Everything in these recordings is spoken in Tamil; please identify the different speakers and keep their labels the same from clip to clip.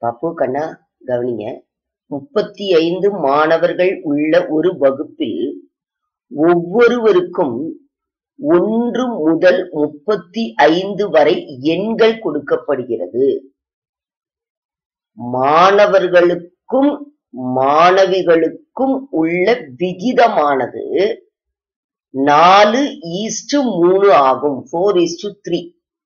Speaker 1: பாப்பு கண்ணா கவனிங்க முப்பத்தி ஐந்து மாணவர்கள் உள்ள ஒரு வகுப்பில் ஒவ்வொருவருக்கும் ஒன்று முதல் முப்பத்தி ஐந்து வரை எண்கள் கொடுக்கப்படுகிறது மாணவர்களுக்கும் மாணவிகளுக்கும் உள்ள விகிதமானது நாலு ஈஸ்டு மூணு ஆகும் ஃபோர் ஈஸ்டு த்ரீ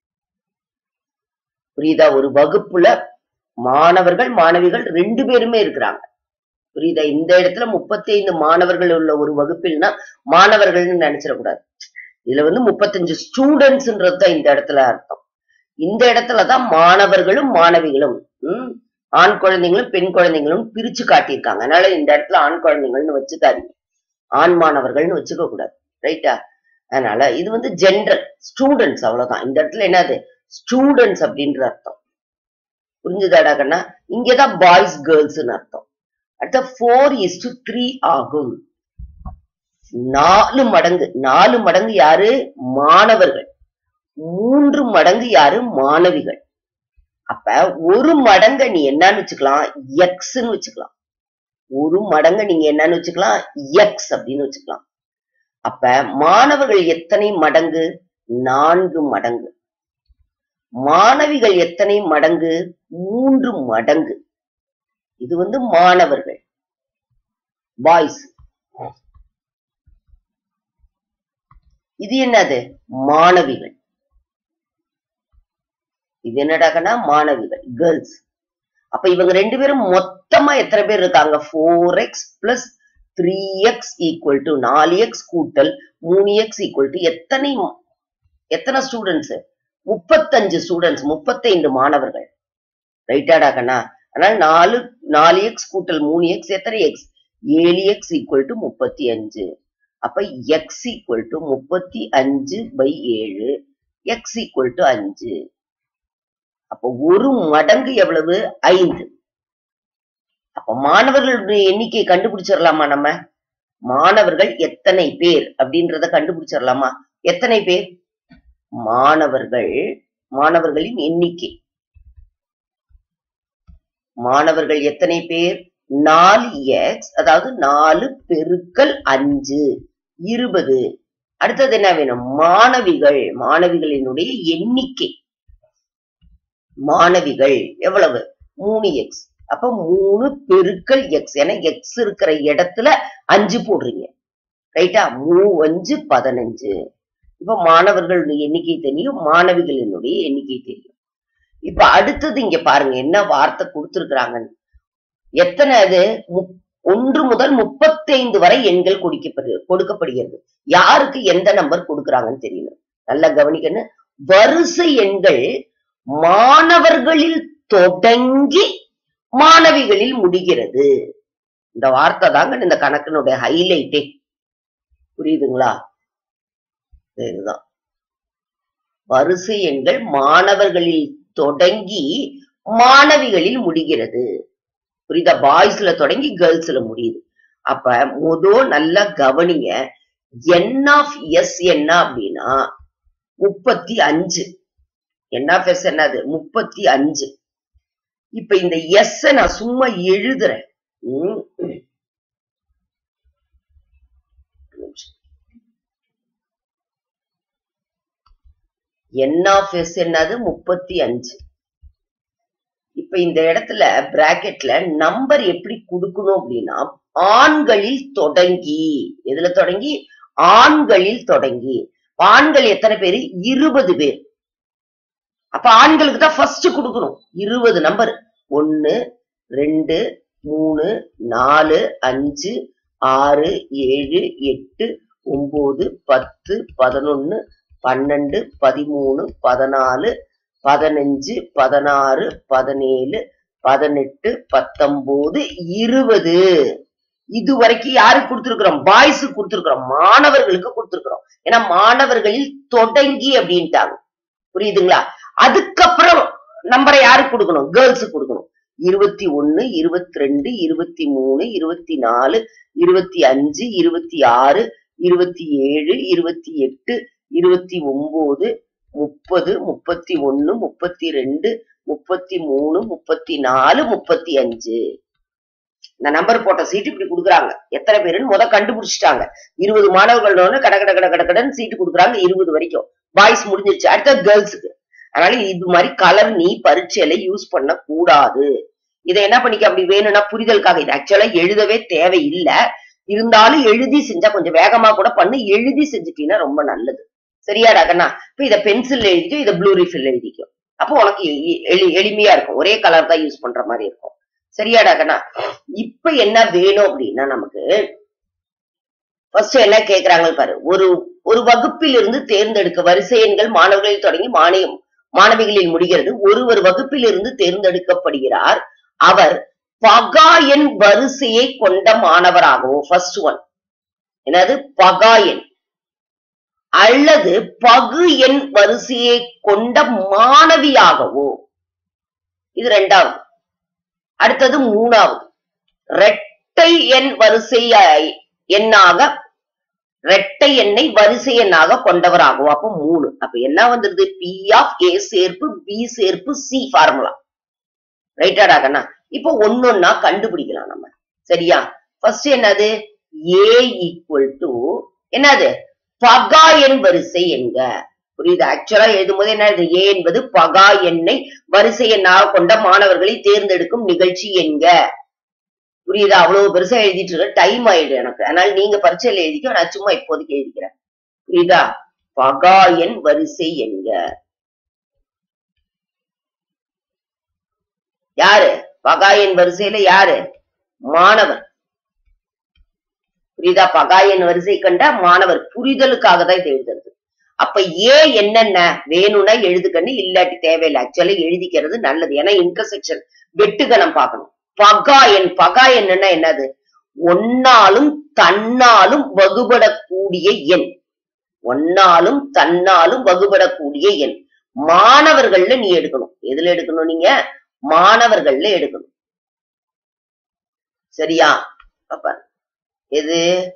Speaker 1: புரியுதா ஒரு வகுப்புல மாணவர்கள் மாணவிகள் ரெண்டு பேருமே இருக்கிறாங்க புரியுதா இந்த இடத்துல முப்பத்தி ஐந்து மாணவர்கள் உள்ள ஒரு வகுப்பில்னா மாணவர்கள்னு நினைச்சிடக்கூடாது இதுல வந்து முப்பத்தஞ்சு ஸ்டூடெண்ட்ஸ்ன்றது தான் இந்த இடத்துல அர்த்தம் இந்த இடத்துலதான் மாணவர்களும் மாணவிகளும் ம், ஆண் குழந்தைங்களும் பெண் குழந்தைங்களும் பிரிச்சு காட்டியிருக்காங்க அதனால இந்த இடத்துல ஆண் குழந்தைங்கள்னு வச்சுக்காதீங்க ஆண் மாணவர்கள்னு வச்சுக்க கூடாது ரைட்டா அதனால இது வந்து ஜென்ரல் ஸ்டூடெண்ட்ஸ் அவ்வளவுதான் இந்த இடத்துல என்னது ஸ்டூடெண்ட்ஸ் அப்படின்ற அர்த்தம் புரிஞ்சுதாடா கண்ணா இங்கதான் பாய்ஸ் கேர்ள்ஸ்னு அர்த்தம் அடுத்த ஃபோர் இஸ் டு த்ரீ ஆகும் நாலு மடங்கு நாலு மடங்கு யாரு மாணவர்கள் மூன்று மடங்கு யாரு மாணவிகள் அப்ப ஒரு மடங்க நீ என்னன்னு வச்சுக்கலாம் எக்ஸ்ன்னு வச்சுக்கலாம் ஒரு மடங்க நீங்க என்னன்னு வச்சுக்கலாம் எக்ஸ் அப்படின்னு வச்சுக்கலாம் அப்ப மாணவர்கள் எத்தனை மடங்கு நான்கு மடங்கு மாணவிகள் எத்தனை மடங்கு மூன்று மடங்கு இது வந்து மாணவர்கள் பாய்ஸ் இது என்னது மாணவிகள் இது என்னடாக்கன்னா மாணவிகள் கேர்ள்ஸ் அப்ப இவங்க ரெண்டு பேரும் மொத்தமா எத்தனை பேர் இருக்காங்க four x plus three x equal to நாலு எக்ஸ் கூட்டல் மூணு எக்ஸ் ஈக்குவல் டு எத்தனை எத்தனை ஸ்டூடெண்ட்ஸ் முப்பத்தஞ்சு ஸ்டூடெண்ட்ஸ் முப்பத்தைந்து மாணவர்கள் ரைட்டாடா கண்ணா அதனால நாலு நாலு எக்ஸ் கூட்டல் மூணு எக்ஸ் எத்தனை எக்ஸ் ஏழு எக்ஸ் ஈக்குவல் டு முப்பத்தி அஞ்சு அப்ப எக்ஸ் ஈக்குவல் டு முப்பத்தி அஞ்சு பை ஏழு எக்ஸ் ஈக்குவல் டு அஞ்சு அப்ப ஒரு மடங்கு எவ்வளவு ஐந்து அப்ப மாணவர்களுடைய எண்ணிக்கையை கண்டுபிடிச்சிடலாமா நம்ம மாணவர்கள் எத்தனை பேர் அப்படின்றத கண்டுபிடிச்சிடலாமா எத்தனை பேர் மாணவர்கள் மாணவர்களின் எண்ணிக்கை மாணவர்கள் எத்தனை பேர் நாலு எக்ஸ் அதாவது நாலு பெருக்கல் அஞ்சு இருபது அடுத்தது என்ன வேணும் மாணவிகள் மாணவிகளினுடைய எண்ணிக்கை மாணவிகள் எவ்வளவு மூணு எக்ஸ் அப்ப மூணு பெருக்கல் எக்ஸ் ஏன்னா எக்ஸ் இருக்கிற இடத்துல அஞ்சு போடுறீங்க ரைட்டா மூ அஞ்சு பதினஞ்சு இப்ப மாணவர்களுடைய எண்ணிக்கை தெரியும் மாணவிகளினுடைய எண்ணிக்கை தெரியும் இப்ப அடுத்தது இங்க பாருங்க என்ன வார்த்தை கொடுத்திருக்கிறாங்கன்னு எத்தனை அது முப்- ஒன்று முதல் முப்பத்தைந்து வரை எண்கள் கொடுக்கப்படு கொடுக்கப்படுகிறது யாருக்கு எந்த நம்பர் கொடுக்கறாங்கன்னு தெரியணும் நல்லா கவனிக்கணும் வரிசை எண்கள் மாணவர்களில் தொடங்கி மாணவிகளில் முடிகிறது இந்த வார்த்தை தாங்க இந்த கணக்கினுடைய ஹைலைட்டே புரியுதுங்களா இதுதான் வரிசை எண்கள் மாணவர்களில் தொடங்கி மாணவிகளில் முடிகிறது புரியுதா பாய்ஸ்ல தொடங்கி கேர்ள்ஸ்ல முடியுது அப்ப முதோ நல்லா கவனிங்க என் ஆஃப் எஸ் என்ன அப்படின்னா முப்பத்தி அஞ்சு என் ஆஃப் எஸ் என்னது முப்பத்தி அஞ்சு இப்ப இந்த எஸ் நான் சும்மா எழுதுறேன் ம். என் ஆஃப் எஸ் என்னது முப்பத்தி அஞ்சு இப்ப இந்த இடத்துல பிராக்கெட்ல நம்பர் எப்படி கொடுக்கணும் அப்படின்னா ஆண்களில் தொடங்கி எதுல தொடங்கி ஆண்களில் தொடங்கி ஆண்கள் எத்தனை பேரு இருபது பேர் அப்ப ஆண்களுக்கு தான் ஃபர்ஸ்ட் கொடுக்கணும் இருபது நம்பர் ஒன்னு ரெண்டு மூணு நாலு அஞ்சு ஆறு ஏழு எட்டு ஒன்பது பத்து பதினொன்னு பன்னெண்டு பதிமூணு பதினாலு பதினஞ்சு பதினாறு பதினேழு பதினெட்டு பத்தொன்பது இருபது இது வரைக்கும் யாருக்கு கொடுத்திருக்கிறோம் பாய்ஸ் கொடுத்திருக்கிறோம் மாணவர்களுக்கு கொடுத்திருக்கிறோம் ஏன்னா மாணவர்களில் தொடங்கி அப்படின்ட்டாங்க புரியுதுங்களா அதுக்கப்புறம் நம்பரை யாருக்கு கொடுக்கணும் கேர்ள்ஸுக்கு கொடுக்கணும் இருபத்தி ஒன்னு இருபத்தி ரெண்டு இருபத்தி மூணு இருபத்தி நாலு இருபத்தி அஞ்சு இருபத்தி ஆறு இருபத்தி ஏழு இருபத்தி எட்டு இருபத்தி ஒன்பது முப்பது முப்பத்தி ஒன்னு முப்பத்தி ரெண்டு முப்பத்தி மூணு முப்பத்தி நாலு முப்பத்தி அஞ்சு இந்த நம்பர் போட்ட சீட்டு இப்படி கொடுக்குறாங்க எத்தனை பேருன்னு முத கண்டுபிடிச்சிட்டாங்க இருபது மாணவர்களோட கட கட கட கட கடன்னு சீட்டு கொடுக்குறாங்க இருபது வரைக்கும் பாய்ஸ் முடிஞ்சிருச்சு அடுத்த கேர்ள்ஸுக்கு அதனால இது மாதிரி கலர் நீ பரீட்சையில யூஸ் பண்ண கூடாது இதை என்ன பண்ணிக்க அப்படி வேணும்னா புரிதலுக்காக இது ஆக்சுவலா எழுதவே தேவையில்லை இருந்தாலும் எழுதி செஞ்சா கொஞ்சம் வேகமா கூட பண்ணு எழுதி செஞ்சுட்டீங்கன்னா ரொம்ப நல்லது சரியாடா கண்ணா இப்ப இத பென்சில் எழுதிக்கோ இத ப்ளூ ரிஃபில் எழுதிக்கோ அப்போ உனக்கு எ- எளி- எளிமையா இருக்கும் ஒரே கலர் தான் யூஸ் பண்ற மாதிரி இருக்கும் சரியாடா கண்ணா இப்ப என்ன வேணும் அப்படின்னா நமக்கு ஃபர்ஸ்ட் என்ன கேக்குறாங்க பாரு ஒரு ஒரு வகுப்பில் இருந்து தேர்ந்தெடுக்க வரிசை எண்கள் மாணவர்களில் தொடங்கி மானியம் மாணவிகளில் முடிகிறது ஒருவர் வகுப்பில் இருந்து தேர்ந்தெடுக்கப்படுகிறார் அவர் பகா எண் வரிசையை கொண்ட மாணவராகவும் ஃபர்ஸ்ட் ஒன் என்னது பகா எண் அல்லது பகு எண் வரிசையை கொண்ட மாணவியாகவோ இது ரெண்டாவது அடுத்தது மூணாவது இரட்டை எண் வரிசை அஹ், எண்ணாக இரட்டை எண்ணை வரிசை எண்ணாக கொண்டவராகும் அப்ப மூணு அப்ப என்ன வந்துருது பி ஆஃப் ஏ சேர்ப்பு பி சேர்ப்பு சி ஃபார்முலா ரைட்டாடா கண்ணா இப்போ ஒன்னொன்னா கண்டுபிடிக்கலாம் நம்ம சரியா ஃபர்ஸ்ட் என்னது ஏ ஈக்குவல் டு என்னது பகா எண் வரிசை என்க புரியுது ஆக்சுவலா எழுதும்போது என்ன இது ஏ என்பது பகா எண்ணை வரிசை எண்ணாக கொண்ட மாணவர்களை தேர்ந்தெடுக்கும் நிகழ்ச்சி என்க புரியுதா அவ்வளவு பெருசா எழுதிட்டு இருக்க டைம் ஆயிடும் எனக்கு அதனால நீங்க பரீட்சையில எழுதிக்கோ நான் சும்மா இப்போதைக்கு எழுதிக்கிறேன் புரியுதா பகா எண் வரிசை என்க யாரு பகா எண் வரிசையில யாரு மாணவர் புரியுதா பகா எண் வரிசை கண்ட மாணவர் புரிதலுக்காக தான் இது எழுதுறது அப்ப ஏ என்னென்ன வேணும்னா எழுதுக்கன்னு இல்லாட்டி தேவையில்லை ஆக்சுவலி எழுதிக்கிறது நல்லது ஏன்னா இன்டர்செக்ஷன் வெட்டுகணம் பார்க்கணும் பகா எண் பகா என்னன்னா என்னது ஒன்னாலும் தன்னாலும் வகுபடக்கூடிய எண் ஒன்னாலும் தன்னாலும் வகுபடக்கூடிய எண் மாணவர்கள்ல நீ எடுக்கணும் எதுல எடுக்கணும் நீங்க மாணவர்கள்ல எடுக்கணும் சரியா அப்ப எது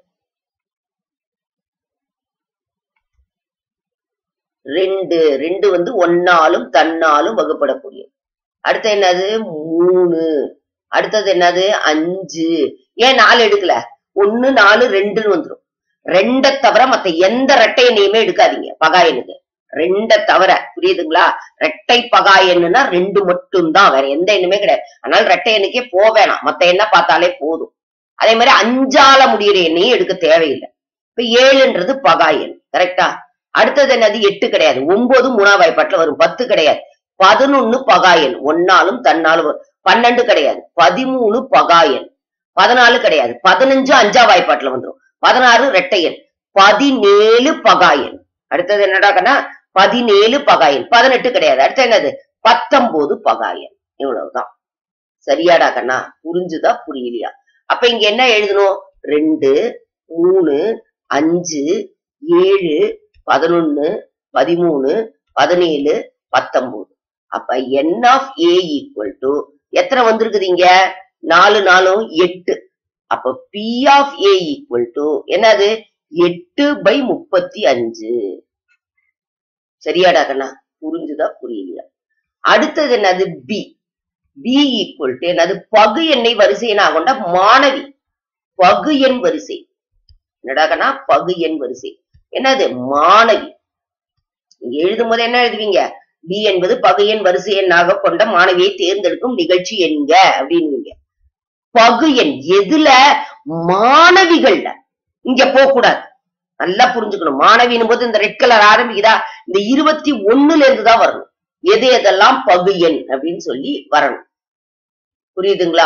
Speaker 1: ரெண்டு ரெண்டு வந்து ஒன்னாலும் தன்னாலும் வகுப்படக்கூடிய அடுத்து என்னது மூணு அடுத்தது என்னது அஞ்சு ஏன் நாலு எடுக்கல ஒண்ணு நாலு ரெண்டுன்னு வந்துரும் ரெண்ட தவிர மத்த எந்த ரெட்டை எண்ணையுமே எடுக்காதீங்க பகாயனுக்கு ரெண்ட தவிர புரியுதுங்களா ரெட்டை பகாயன்னா ரெண்டு மட்டும்தான் வேற எந்த எண்ணுமே கிடையாது அதனால ரெட்டை எண்ணுக்கே போக வேணாம் மத்த எண்ணை பார்த்தாலே போதும் அதே மாதிரி அஞ்சால முடியிற எண்ணையும் எடுக்க தேவையில்லை இப்ப ஏழுன்றது பகாயன் கரெக்டா அடுத்தது என்னது எட்டு கிடையாது ஒன்பது மூணா வாய்ப்பாட்டுல வரும் பத்து கிடையாது பதினொன்னு பகாயன் ஒன்னாலும் தன்னாலும் வரும். பன்னெண்டு கிடையாது பதிமூணு பகாயன் பதினாலு கிடையாது பதினஞ்சு அஞ்சா வாய்ப்பாட்டுல வந்துரும் பதினாறு ரெட்டையன் பதினேழு பகாயன் அடுத்தது என்னடா கண்ணா பதினேழு பகாயன் பதினெட்டு கிடையாது அடுத்து என்னது பத்தொன்பது பகாயன் இவ்வளவுதான் சரியாடா கண்ணா புரிஞ்சுதா புரியலையா அப்ப இங்க என்ன எழுதணும் ரெண்டு மூணு அஞ்சு ஏழு பதினொன்னு பதிமூணு பதினேழு பத்தொன்பது அப்ப n of A equal to எத்தனை வந்திருக்குது இங்க நாலு நாலும் எட்டு அப்ப P of A equal to என்னது எட்டு பை முப்பத்தி அஞ்சு சரியாடா கண்ணா புரிஞ்சுதா புரியலையா அடுத்தது என்னது பி பி ஈக்குவல் டு என்னது பகு எண்ணை வரிசையினா கொண்ட மாணவி பகு எண் வரிசை என்னடா கண்ணா பகு எண் வரிசை என்னது மாணவி இங்க எழுதும் போது என்ன எழுதுவீங்க பி என்பது பகு எண் வரிசை எண்ணாக கொண்ட மாணவியை தேர்ந்தெடுக்கும் நிகழ்ச்சி என்க அப்படின்னுவீங்க பகு எண் எதுல மாணவிகள்ல இங்க போக கூடாது நல்லா புரிஞ்சுக்கணும் மாணவின் போது இந்த ரெட் கலர் ஆரம்பிக்குதா இந்த இருபத்தி ஒண்ணுல இருந்து தான் வரணும் எது எதெல்லாம் பகு எண் அப்படின்னு சொல்லி வரணும் புரியுதுங்களா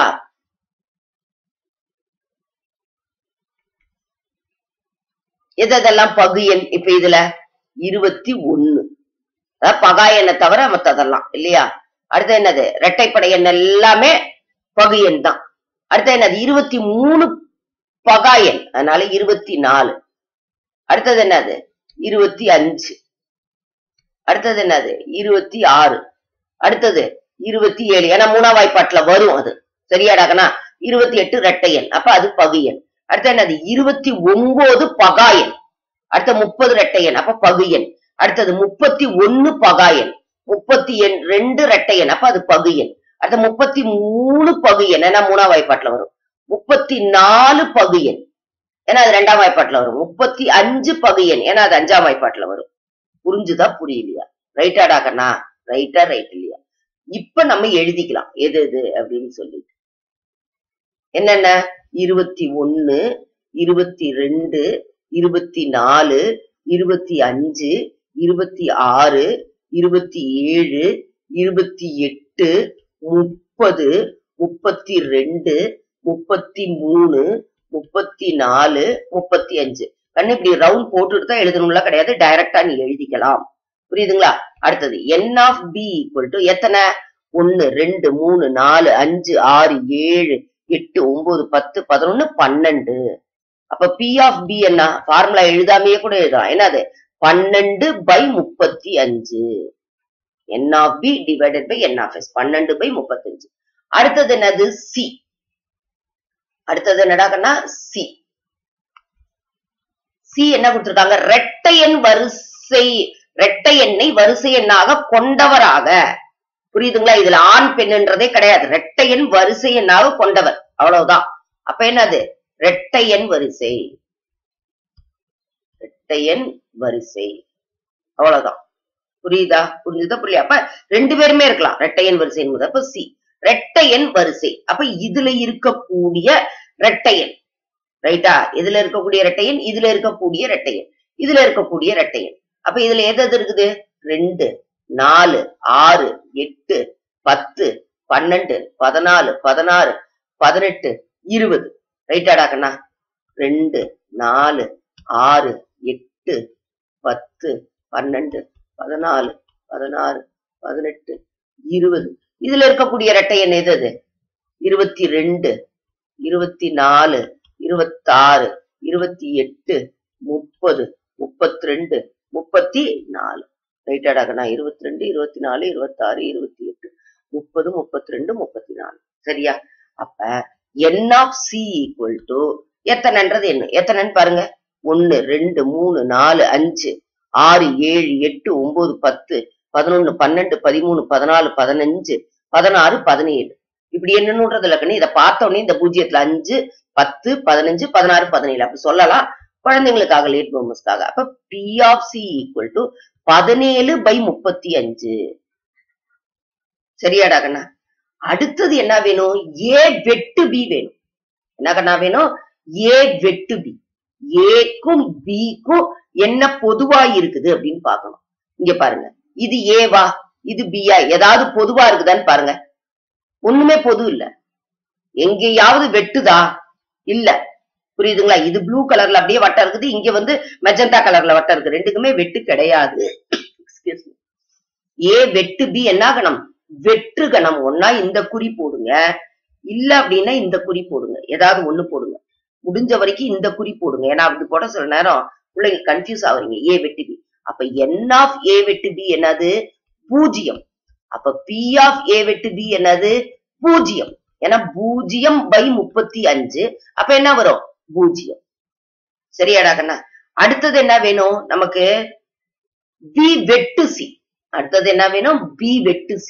Speaker 1: எது எதெல்லாம் பகு எண் இப்ப இதுல இருபத்தி ஒண்ணு அதாவது பகா எண்ணை தவிர மத்ததெல்லாம் இல்லையா அடுத்து என்னது இரட்டைப்படை எண் எல்லாமே பகு எண் தான் அடுத்து என்னது இருபத்தி மூணு பகா எண் அதனால இருபத்தி நாலு அடுத்தது என்னது இருபத்தி அஞ்சு அடுத்தது என்னது இருபத்தி ஆறு அடுத்தது இருபத்தி ஏழு ஏன்னா மூணா வாய்ப்பாட்டுல வரும் அது சரியாடாகனா இருபத்தி எட்டு ரெட்டை எண் அப்ப அது பகு எண் அடுத்து என்னது இருபத்தி ஒன்பது பகாயன் அடுத்த முப்பது ரெட்டை எண் அப்ப பகு எண் அடுத்தது முப்பத்தி ஒன்னு பகாயன் முப்பத்தி எண் ரெண்டு ரெட்டை எண் அப்ப அது பகு எண் அடுத்த முப்பத்தி மூணு பகு எண் ஏன்னா மூணாம் வாய்ப்பாட்டுல வரும் முப்பத்தி நாலு பகு எண் ஏன்னா அது ரெண்டாம் வாய்ப்பாட்டுல வரும் முப்பத்தி அஞ்சு பகு எண் ஏன்னா அது அஞ்சாம் வாய்ப்பாட்டுல வரும் புரிஞ்சுதா புரியலையா ரைட்டாடா கண்ணா ரைட்டா ரைட் இல்லையா இப்ப நம்ம எழுதிக்கலாம் எது எது அப்படின்னு சொல்லிட்டு என்னென்ன இருபத்தி ஒன்னு இருபத்தி ரெண்டு இருபத்தி நாலு இருபத்தி அஞ்சு இருபத்தி ஆறு இருபத்தி ஏழு இருபத்தி எட்டு முப்பது முப்பத்தி ரெண்டு முப்பத்தி மூணு முப்பத்தி நாலு முப்பத்தி அஞ்சு கண்ணு இப்படி ரவுண்ட் போட்டுட்டு தான் எழுதணும்ல கிடையாது டைரக்டா நீ எழுதிக்கலாம் புரியுதுங்களா அடுத்தது n of B equal to எத்தனை ஒன்னு ரெண்டு மூணு நாலு அஞ்சு ஆறு ஏழு எட்டு ஒன்பது பத்து பதினொன்னு பன்னெண்டு அப்ப பி ஆஃப் பி என்ன ஃபார்முலா எழுதாமையே கூட எழுதலாம் என்னது பன்னெண்டு பை முப்பத்தி அஞ்சு n of B divided by n of S பன்னெண்டு பை முப்பத்தஞ்சு அடுத்தது என்னது சி அடுத்தது என்னடாக்கன்னா சி சி என்ன கொடுத்திருக்காங்க ரெட்டை எண் வரிசை ரெட்டை எண்ணை வரிசை எண்ணாக கொண்டவராக புரியுதுங்களா இதுல ஆண் பெண்ணுன்றதே கிடையாது ரெட்டை எண் வரிசை எண்ணாக கொண்டவர் அவ்வளவுதான் அப்ப என்னது ரெட்டை எண் வரிசை ரெட்டை எண் வரிசை அவ்வளவுதான் புரியுதா புரிஞ்சுதா புரியல அப்ப ரெண்டு பேருமே இருக்கலாம் ரெட்டை எண் வரிசை என்பது அப்ப சி ரெட்டை எண் வரிசை அப்ப இதுல இருக்கக்கூடிய ரெட்டை எண் ரைட்டா இதுல இருக்கக்கூடிய ரெட்டை எண் இதுல இருக்கக்கூடிய ரெட்டை எண் இதுல இருக்கக்கூடிய ரெட்டை எண் அப்ப இதுல எது எது இருக்குது ரெண்டு நாலு ஆறு எட்டு பத்து பன்னெண்டு பதினாலு பதினாறு பதினெட்டு இருபது ரைட்டாடா கண்ணா ரெண்டு நாலு ஆறு எட்டு பத்து பன்னெண்டு பதினாலு பதினாறு பதினெட்டு இருபது இதுல இருக்கக்கூடிய ரெட்டை எண் எது அது இருபத்தி ரெண்டு இருபத்தி நாலு இருபத்தாறு இருபத்தி எட்டு முப்பது முப்பத்தி ரெண்டு முப்பத்தி நாலு ரைட்டாடா கண்ணா இருபத்தி ரெண்டு இருபத்தி நாலு இருபத்தாறு இருபத்தி எட்டு முப்பது முப்பத்தி ரெண்டு முப்பத்தி நாலு சரியா அப்ப n of C equal to எத்தனைன்றது என்ன எத்தனைன்னு பாருங்க ஒன்னு ரெண்டு மூணு நாலு அஞ்சு ஆறு ஏழு எட்டு ஒன்பது பத்து பதினொன்னு பன்னெண்டு பதிமூணு பதினாலு பதினஞ்சு பதினாறு பதினேழு இப்படி என்னன்னுன்றது இல்லக்கண்ணு இதை பார்த்த உடனே இந்த பூஜ்ஜியத்துல அஞ்சு பத்து பதினஞ்சு பதினாறு பதினேழு அப்படி சொல்லலாம் குழந்தைங்களுக்காக லேட் ப்ளூமர்ஸ்க்காக அப்ப P of C equal to பதினேழு பை முப்பத்தி அஞ்சு சரியாடா கண்ணா அடுத்தது என்ன வேணும் ஏ வெட்டு பி வேணும் என்ன கண்ணா வேணும் ஏ வெட்டு பி ஏக்கும் பிக்கும் என்ன பொதுவா இருக்குது அப்படின்னு பார்க்கணும் இங்க பாருங்க இது ஏவா இது பியா ஏதாவது பொதுவா இருக்குதான்னு பாருங்க ஒண்ணுமே பொது இல்ல எங்கேயாவது வெட்டுதா இல்ல புரியுதுங்களா இது ப்ளூ கலர்ல அப்படியே வட்டம் இருக்குது இங்க வந்து மெஜந்தா கலர்ல வட்டம் இருக்கு ரெண்டுக்குமே வெட்டு கிடையாது Excuse me. ஏ வெட்டு பி என்ன கணம் வெற்று கணம் ஒன்னா இந்த குறி போடுங்க இல்ல அப்படின்னா இந்த குறி போடுங்க ஏதாவது ஒண்ணு போடுங்க முடிஞ்ச வரைக்கும் இந்த குறி போடுங்க ஏன்னா அப்படி போட சில நேரம் பிள்ளைங்க கன்ஃபியூஸ் ஆகுறீங்க ஏ வெட்டு பி அப்ப என் ஆஃப் ஏ வெட்டு பி என்னது பூஜ்ஜியம் அப்ப பி ஆஃப் ஏ வெட்டு பி என்னது பூஜ்ஜியம் ஏன்னா பூஜ்ஜியம் பை முப்பத்தி அஞ்சு அப்ப என்ன வரும் பூஜ்ஜியம் சரியாடா கண்ணா அடுத்தது என்ன வேணும் நமக்கு பி வெட்டு சி அடுத்தது என்ன வேணும் பி வெட்டு சி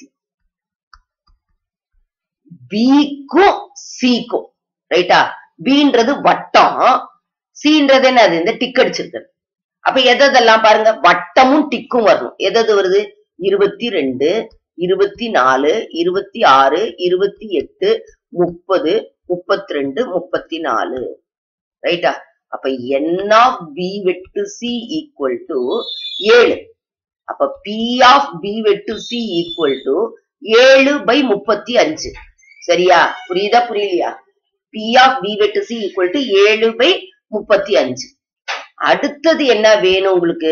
Speaker 1: பிக்கும் சிக்கும் ரைட்டா பின்றது வட்டம் சின்றது என்னது இந்த டிக் அடிச்சிருக்கிறது அப்ப எதெல்லாம் பாருங்க வட்டமும் டிக்கும் வரணும் எது வருது இருபத்தி ரெண்டு இருபத்தி நாலு இருபத்தி ஆறு இருபத்தி எட்டு முப்பது முப்பத்தி ரெண்டு முப்பத்தி நாலு ரைட்டா அப்ப என் ஆஃப் பி வெட்டு சி ஈக்குவல் டு ஏழு அப்ப பி ஆஃப் பி வெட்டு சி ஈக்குவல் டு ஏழு பை முப்பத்தி அஞ்சு சரியா புரியுதா புரியலையா பி ஆஃப் பி வெட்டு சி ஈக்குவல் டு ஏழு பை முப்பத்தி அஞ்சு அடுத்தது என்ன வேணும் உங்களுக்கு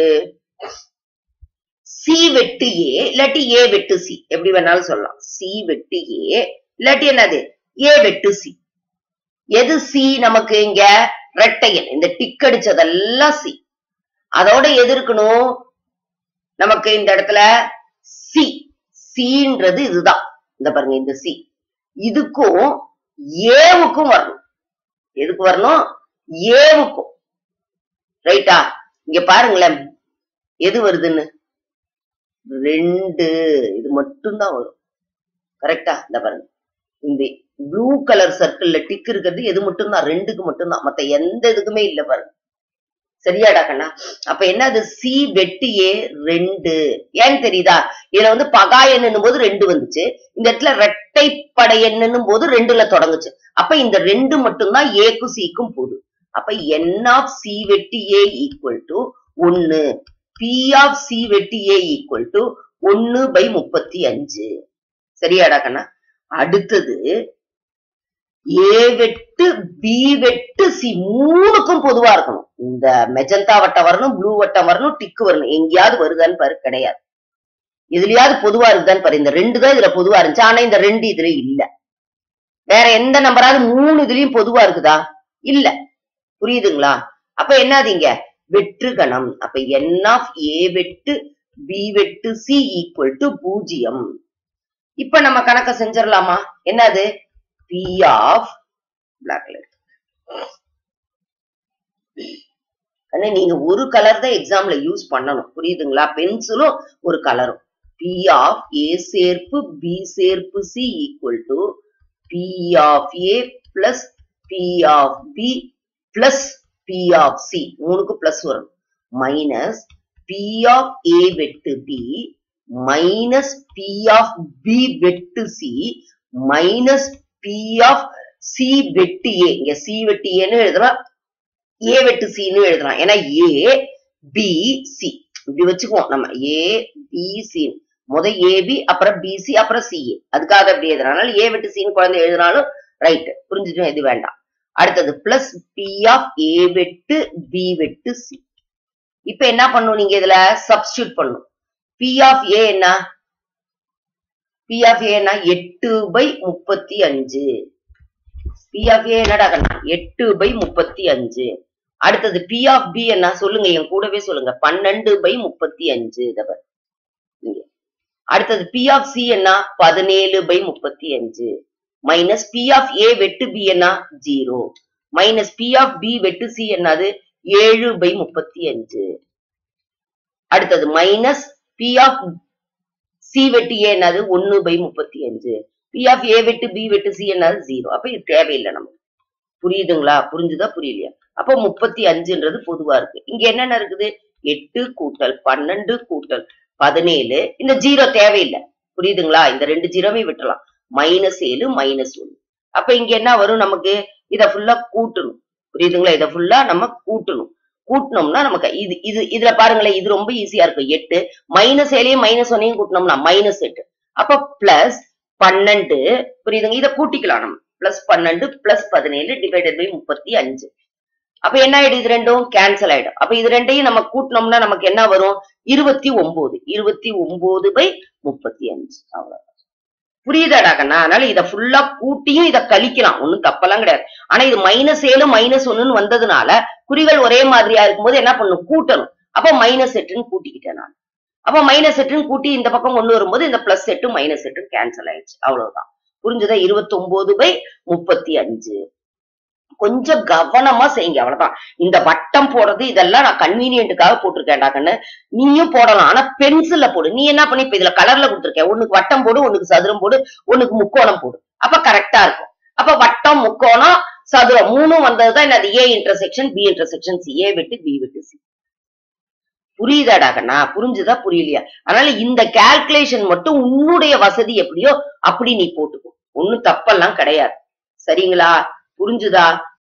Speaker 1: சி வெட்டு ஏ இல்லாட்டி ஏ வெட்டு சி எப்படி வேணாலும் சொல்லலாம் சி வெட்டு ஏ இல்லாட்டி என்னது ஏ வெட்டு சி எது சி நமக்கு இங்க ரெட்டையன் இந்த டிக் அடிச்சதெல்லாம் சி அதோட எது இருக்கணும் நமக்கு இந்த இடத்துல சி சின்றது இதுதான் இந்த பாருங்க இந்த சி இதுக்கும் ஏவுக்கும் வரணும் எதுக்கு வரணும் ஏவுக்கும் ரைட்டா இங்க பாருங்களேன் எது வருதுன்னு ரெண்டு இது மட்டும்தான் வரும் கரெக்டா இந்த பாருங்க இந்த ப்ளூ கலர் சர்க்கிள்ல டிக் இருக்கிறது எது மட்டும்தான் ரெண்டுக்கு மட்டும்தான் மத்த எந்த இதுக்குமே இல்ல பாருங்க சரியாடா கண்ணா அப்ப என்னது சி வெட்டு ஏ ரெண்டு ஏன்னு தெரியுதா இதுல வந்து பகா எண்ணும் போது ரெண்டு வந்துச்சு இந்த இடத்துல ரெட்டைப்படை எண்ணும் போது ரெண்டுல தொடங்குச்சு அப்ப இந்த ரெண்டு மட்டும்தான் ஏக்கும் சிக்கும் போகுது அப்ப என் ஆஃப் சி வெட்டு ஏ ஈக்குவல் டு ஒன்னு பி ஆஃப் சி வெட்டு ஏ ஈக்குவல் டு ஒன்னு பை முப்பத்தி அஞ்சு சரியாடா கண்ணா அடுத்தது ஏ வெட்டு பி வெட்டு சி மூணுக்கும் பொதுவா இருக்கணும் இந்த மெஜந்தா வட்டம் வரணும் ப்ளூ வட்டம் வரணும் டிக்கு வரணும் எங்கேயாவது வருதான்னு பாரு கிடையாது இதுலயாவது பொதுவா இருக்குதான்னு பாரு இந்த ரெண்டு தான் இதுல பொதுவா இருந்துச்சு ஆனா இந்த ரெண்டு இதுல இல்ல வேற எந்த நம்பராவது மூணு இதுலயும் பொதுவா இருக்குதா இல்ல புரியுதுங்களா அப்ப என்னதுங்க வெற்று கணம் அப்ப என் ஆஃப் ஏ வெட்டு பி வெட்டு சி ஈக்குவல் டு பூஜ்ஜியம் இப்ப நம்ம கணக்க செஞ்சிடலாமா என்னது பி ஆஃப் பிளாக் கலர் அண்ணே நீங்க ஒரு கலர் தான் எக்ஸாம்ல யூஸ் பண்ணணும் புரியுதுங்களா பென்சிலும் ஒரு கலரும் பி ஆஃப் ஏ சேர்ப்பு பி சேர்ப்பு C equal to P of A plus P of B plus P of C மூணுக்கு பிளஸ் வரும் மைனஸ் பி ஆஃப் ஏ வெட்டு B minus P of B வெட்டு C minus P of C வெட்டு ஏ இங்க சி வெட்டு ஏன்னு எழுதலாம் ஏ வெட்டு சின்னு எழுதலாம் ஏன்னா ஏ பி சி இப்படி வச்சுக்குவோம் நம்ம ஏ பி சி முத ஏபி அப்புறம் பிசி அப்புறம் சிஏ அதுக்காக அப்படி எழுதுறதுனால ஏ வெட்டு சின்னு குழந்தை எழுதினாலும் ரைட் புரிஞ்சுட்டோம் இது வேண்டாம் அடுத்தது பிளஸ் பி ஆஃப் ஏ வெட்டு பி வெட்டு சி இப்ப என்ன பண்ணும் நீங்க இதுல சப்ஸ்டியூட் பண்ணும் பி ஆஃப் ஏ என்ன பி ஆஃப் ஏ என்ன எட்டு பை முப்பத்தி அஞ்சு பி ஆஃப் ஏ என்னடா கண்ணா எட்டு பை முப்பத்தி அஞ்சு அடுத்தது பி ஆஃப் பி என்ன சொல்லுங்க என் கூடவே சொல்லுங்க பன்னெண்டு பை முப்பத்தி அஞ்சு இதவர் இங்க அடுத்தது பி ஆஃப் சி என்ன பதினேழு பை முப்பத்தி அஞ்சு மைனஸ் பி ஆஃப் ஏ வெட்டு பி என்ன zero minus P of B வெட்டு சி என்னது ஏழு பை முப்பத்தி அஞ்சு அடுத்தது மைனஸ் பி ஆஃப் சி வெட்டு ஏ என்னது ஒன்னு பை முப்பத்தி அஞ்சு பி ஆஃப் ஏ வெட்டு பி வெட்டு சி என்னது ஜீரோ அப்ப இது தேவையில்லை நமக்கு புரியுதுங்களா புரிஞ்சுதா புரியலையா அப்போ முப்பத்தி அஞ்சுன்றது பொதுவா இருக்கு இங்க என்னென்ன இருக்குது எட்டு கூட்டல் பன்னெண்டு கூட்டல் பதினேழு இந்த ஜீரோ தேவையில்லை புரியுதுங்களா இந்த ரெண்டு ஜீரோவே விட்டுலாம் மைனஸ் ஏழு மைனஸ் ஒன்னு அப்ப இங்க என்ன வரும் நமக்கு இத ஃபுல்லா கூட்டணும் புரியுதுங்களா இத ஃபுல்லா நம்ம கூட்டணும் கூட்டினோம்னா நமக்கு இது இது இதுல பாருங்களேன் இது ரொம்ப ஈஸியா இருக்கும் எட்டு மைனஸ் ஏழையும் மைனஸ் ஒன்னையும் கூட்டினோம்னா மைனஸ் எட்டு அப்ப பிளஸ் பன்னெண்டு புரியுதுங்க இத கூட்டிக்கலாம் நம்ம பிளஸ் பன்னெண்டு பிளஸ் பதினேழு டிவைடட் பை முப்பத்தி அஞ்சு அப்ப என்ன ஆயிடும் இது ரெண்டும் கேன்சல் ஆயிடும் அப்ப இது ரெண்டையும் நம்ம கூட்டினோம்னா நமக்கு என்ன வரும் இருபத்தி ஒன்பது இருபத்தி ஒன்பது பை முப்பத்தி அஞ்சு அவ்வளவு புரியுதாடா கண்ணா அதனால இத ஃபுல்லா கூட்டியும் இத கழிக்கலாம் ஒண்ணும் தப்பெல்லாம் கிடையாது ஆனா இது மைனஸ் ஏழு மைனஸ் ஒண்ணுன்னு வந்ததுனால குறிகள் ஒரே மாதிரியா இருக்கும்போது என்ன பண்ணும் கூட்டணும் அப்ப மைனஸ் எட்டுன்னு கூட்டிக்கிட்டேன் நான் அப்ப மைனஸ் எட்டுன்னு கூட்டி இந்த பக்கம் கொண்டு வரும்போது இந்த பிளஸ் எட்டு மைனஸ் எட்டு கேன்சல் ஆயிடுச்சு அவ்வளவுதான் புரிஞ்சுதா இருபத்தி ஒன்பது பை முப்பத்தி அஞ்சு கொஞ்சம் கவனமா செய்யுங்க அவ்வளவுதான் இந்த வட்டம் போடுறது இதெல்லாம் நான் கன்வீனியன்ட்டுக்காக போட்டிருக்கேன்டா கண்ணு நீயும் போடலாம் ஆனா பென்சில்ல போடு நீ என்ன பண்ணி இப்ப இதுல கலர்ல கொடுத்துருக்க ஒண்ணுக்கு வட்டம் போடு ஒண்ணுக்கு சதுரம் போடு ஒண்ணுக்கு முக்கோணம் போடு அப்ப கரெக்டா இருக்கும் அப்ப வட்டம் முக்கோணம் சதுரம் மூணும் வந்ததுதான் என்னது A intersection B intersection C A விட்டு பி விட்டு சி புரியுதாடா கண்ணா புரிஞ்சுதா புரியலையா அதனால இந்த கால்குலேஷன் மட்டும் உன்னுடைய வசதி எப்படியோ அப்படி நீ போட்டுக்கோ ஒண்ணும் தப்பெல்லாம் கிடையாது சரிங்களா புரிஞ்சுதா